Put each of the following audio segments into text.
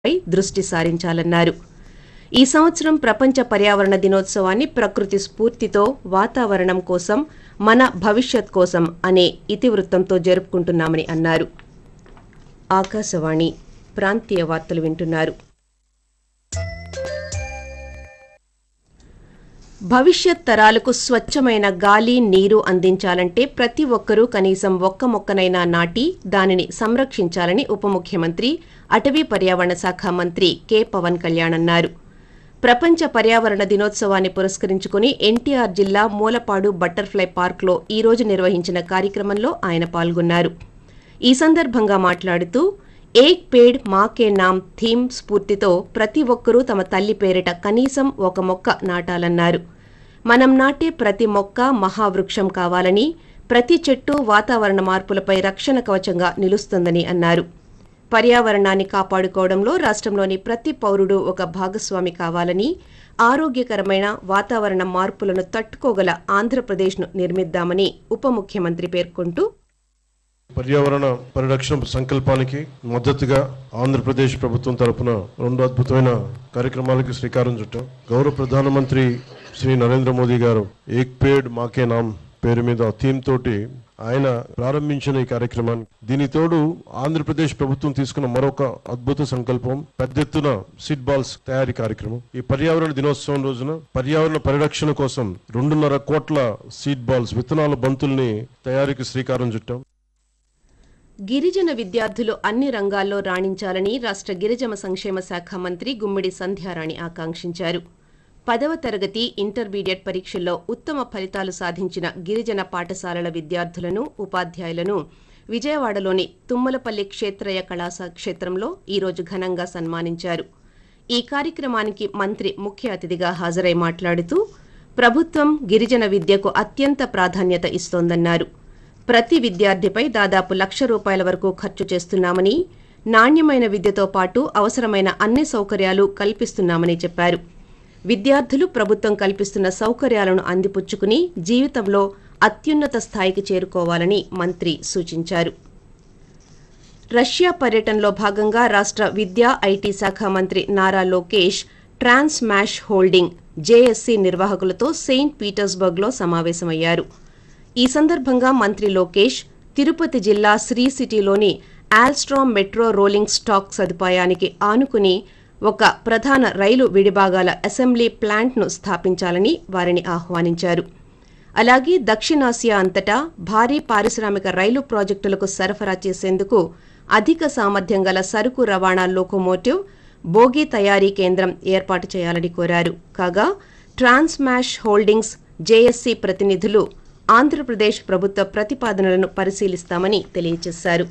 పై దృష్టి సారించాలన్నారు ఈ సంవత్సరం ప్రపంచ పర్యావరణ దినోత్సవాన్ని ప్రకృతి స్ఫూర్తితో వాతావరణం కోసం మన భవిష్యత్ కోసం అనే ఇతివృత్తంతో జరుపుకుంటున్నామని అన్నారు ఆకాశవాణి ప్రాంతీయ వార్తలు వింటున్నారు భవిష్యత్ తరాలకు స్వచ్ఛమైన గాలి నీరు అందించాలంటే ప్రతి ఒక్కరూ కనీసం ఒక్క మొక్కనైనా నాటి దానిని సంరక్షించాలని ఉప ముఖ్యమంత్రి అటవీ పర్యావరణ శాఖ మంత్రి కె పవన్ కళ్యాణ్ అన్నారు ప్రపంచ పర్యావరణ దినోత్సవాన్ని పురస్కరించుకుని ఎన్టీఆర్ జిల్లా మూలపాడు బటర్ఫ్లై పార్క్లో ఈ రోజు నిర్వహించిన కార్యక్రమంలో ఆయన పాల్గొన్నారు ఈ సందర్భంగా మాట్లాడుతూ ఏక్ పేడ్ మాకే నామ్ థీమ్ స్ఫూర్తితో ప్రతి ఒక్కరూ తమ తల్లి పేరిట కనీసం ఒక మొక్క నాటాలన్నారు మనం నాటే ప్రతి మొక్క మహావృక్షం కావాలని ప్రతి చెట్టు వాతావరణ మార్పులపై రక్షణ కవచంగా నిలుస్తుందని అన్నారు పర్యావరణాన్ని కాపాడుకోవడంలో రాష్ట్రంలోని ప్రతి పౌరుడు ఒక భాగస్వామి కావాలని ఆరోగ్యకరమైన వాతావరణ మార్పులను తట్టుకోగల ఆంధ్రప్రదేశ్ను నిర్మిద్దామని ఉప ముఖ్యమంత్రి పేర్కొంటూ పర్యావరణ పరిరక్షణ సంకల్పానికి మద్దతుగా ఆంధ్రప్రదేశ్ ప్రభుత్వం తరపున రెండు అద్భుతమైన కార్యక్రమాలకు శ్రీకారం చుట్టాం గౌరవ ప్రధానమంత్రి శ్రీ నరేంద్ర మోదీ గారు ఏక్ పేడ్ మాకే నామ్ పేరు మీద థీమ్ తోటి ఆయన ప్రారంభించిన ఈ కార్యక్రమాన్ని దీని తోడు ఆంధ్రప్రదేశ్ ప్రభుత్వం తీసుకున్న మరొక అద్భుత సంకల్పం పెద్ద ఎత్తున సీడ్ బాల్స్ తయారీ కార్యక్రమం ఈ పర్యావరణ దినోత్సవం రోజున పర్యావరణ పరిరక్షణ కోసం రెండున్నర కోట్ల సీడ్ బాల్స్ విత్తనాల బంతుల్ని తయారీకి శ్రీకారం చుట్టాం గిరిజన విద్యార్థులు అన్ని రంగాల్లో రాణించాలని రాష్ట్ర గిరిజన సంక్షేమ శాఖ మంత్రి గుమ్మిడి సంధ్యారాణి ఆకాంక్షించారు పదవ తరగతి ఇంటర్మీడియట్ పరీక్షల్లో ఉత్తమ ఫలితాలు సాధించిన గిరిజన పాఠశాలల విద్యార్థులను ఉపాధ్యాయులను విజయవాడలోని తుమ్మలపల్లి క్షేత్రయ కళాశా క్షేత్రంలో ఈరోజు ఘనంగా సన్మానించారు ఈ కార్యక్రమానికి మంత్రి ముఖ్య అతిథిగా హాజరై మాట్లాడుతూ ప్రభుత్వం గిరిజన విద్యకు అత్యంత ప్రాధాన్యత ఇస్తోందన్నారు ప్రతి విద్యార్థిపై దాదాపు లక్ష రూపాయల వరకు ఖర్చు చేస్తున్నామని నాణ్యమైన విద్యతో పాటు అవసరమైన అన్ని సౌకర్యాలు కల్పిస్తున్నామని చెప్పారు విద్యార్థులు ప్రభుత్వం కల్పిస్తున్న సౌకర్యాలను అందిపుచ్చుకుని జీవితంలో అత్యున్నత స్థాయికి చేరుకోవాలని మంత్రి సూచించారు రష్యా పర్యటనలో భాగంగా రాష్ట్ర విద్యా ఐటీ శాఖ మంత్రి Nara Lokesh Transmash holding JSC నిర్వాహకులతో సెయింట్ పీటర్స్బర్గ్లో సమావేశమయ్యారు ఈ సందర్భంగా మంత్రి లోకేష్ తిరుపతి జిల్లా శ్రీ సిటీలోని ఆల్స్ట్రామ్ మెట్రో రోలింగ్ స్టాక్ సదుపాయానికి ఆనుకుని ఒక ప్రధాన రైలు విడిభాగాల అసెంబ్లీ ప్లాంట్ను స్థాపించాలని వారిని ఆహ్వానించారు అలాగే దక్షిణాసియా అంతటా భారీ పారిశ్రామిక రైలు ప్రాజెక్టులకు సరఫరా చేసేందుకు అధిక సామర్థ్యం గల సరుకు రవాణా లోకోమోటివ్ బోగి తయారీ కేంద్రం ఏర్పాటు చేయాలని కోరారు కాగా ట్రాన్స్మాష్ హోల్డింగ్స్ జేఎస్సీ ప్రతినిధులు ఆంధ్రప్రదేశ్ ప్రభుత్వ ప్రతిపాదనలను పరిశీలిస్తామని తెలియజేశారు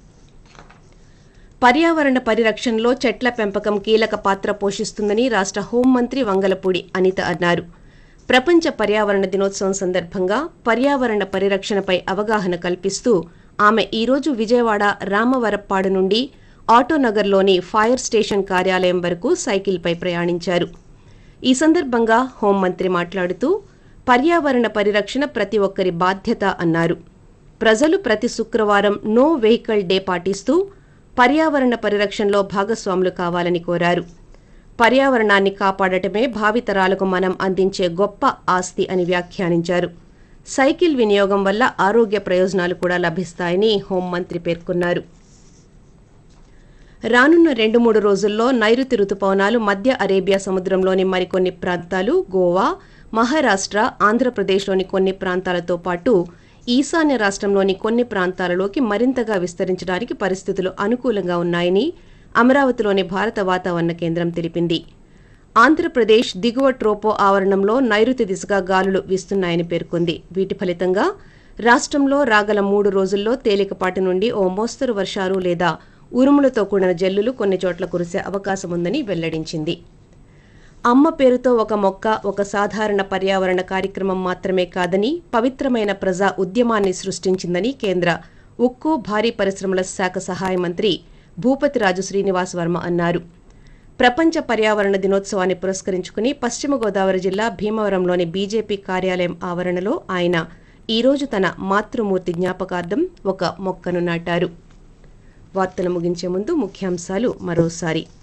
పర్యావరణ పరిరక్షణలో చెట్ల పెంపకం కీలక పాత్ర పోషిస్తుందని రాష్ట్ర హోంమంత్రి వంగలపూడి అనిత అన్నారు ప్రపంచ పర్యావరణ దినోత్సవం సందర్భంగా పర్యావరణ పరిరక్షణపై అవగాహన కల్పిస్తూ ఆమె ఈరోజు విజయవాడ రామవరప్పాడు నుండి ఆటోనగర్లోని ఫైర్ స్టేషన్ కార్యాలయం వరకు సైకిల్పై ప్రయాణించారు ఈ సందర్భంగా హోంమంత్రి మాట్లాడుతూ పర్యావరణ పరిరక్షణ ప్రతి ఒక్కరి బాధ్యత అన్నారు ప్రజలు ప్రతి శుక్రవారం నో వెహికల్ డే పాటిస్తూ పర్యావరణ పరిరక్షణలో భాగస్వాములు కావాలని కోరారు పర్యావరణాన్ని కాపాడటమే భావితరాలకు మనం అందించే గొప్ప ఆస్తి అని వ్యాఖ్యానించారు సైకిల్ వినియోగం వల్ల ఆరోగ్య ప్రయోజనాలు కూడా లభిస్తాయని హోంమంత్రి పేర్కొన్నారు రానున్న రెండు మూడు రోజుల్లో నైరుతి రుతుపవనాలు మధ్య అరేబియా సముద్రంలోని మరికొన్ని ప్రాంతాలు గోవా మహారాష్ట్ర ఆంధ్రప్రదేశ్లోని కొన్ని ప్రాంతాలతో పాటు ఈశాన్య రాష్ట్రంలోని కొన్ని ప్రాంతాలలోకి మరింతగా విస్తరించడానికి పరిస్థితులు అనుకూలంగా ఉన్నాయని అమరావతిలోని భారత వాతావరణ కేంద్రం తెలిపింది ఆంధ్రప్రదేశ్ దిగువ ట్రోపో ఆవరణంలో నైరుతి దిశగా గాలులు వీస్తున్నాయని పేర్కొంది వీటి ఫలితంగా రాష్ట్రంలో రాగల మూడు రోజుల్లో తేలికపాటి నుండి ఓ మోస్తరు వర్షాలు లేదా ఉరుములతో కూడిన జల్లులు కొన్ని చోట్ల కురిసే అవకాశం ఉందని వెల్లడించింది అమ్మ పేరుతో ఒక మొక్క ఒక సాధారణ పర్యావరణ కార్యక్రమం మాత్రమే కాదని పవిత్రమైన ప్రజా ఉద్యమాన్ని సృష్టించిందని కేంద్ర ఉక్కు భారీ పరిశ్రమల శాఖ సహాయ మంత్రి భూపతిరాజు శ్రీనివాస్ వర్మ అన్నారు ప్రపంచ పర్యావరణ దినోత్సవాన్ని పురస్కరించుకుని పశ్చిమ గోదావరి జిల్లా భీమవరంలోని బీజేపీ కార్యాలయం ఆవరణలో ఆయన ఈరోజు తన మాతృమూర్తి జ్ఞాపకార్థం ఒక మొక్కను నాటారు వార్తలు ముగించే ముందు ముఖ్యాంశాలు మరోసారి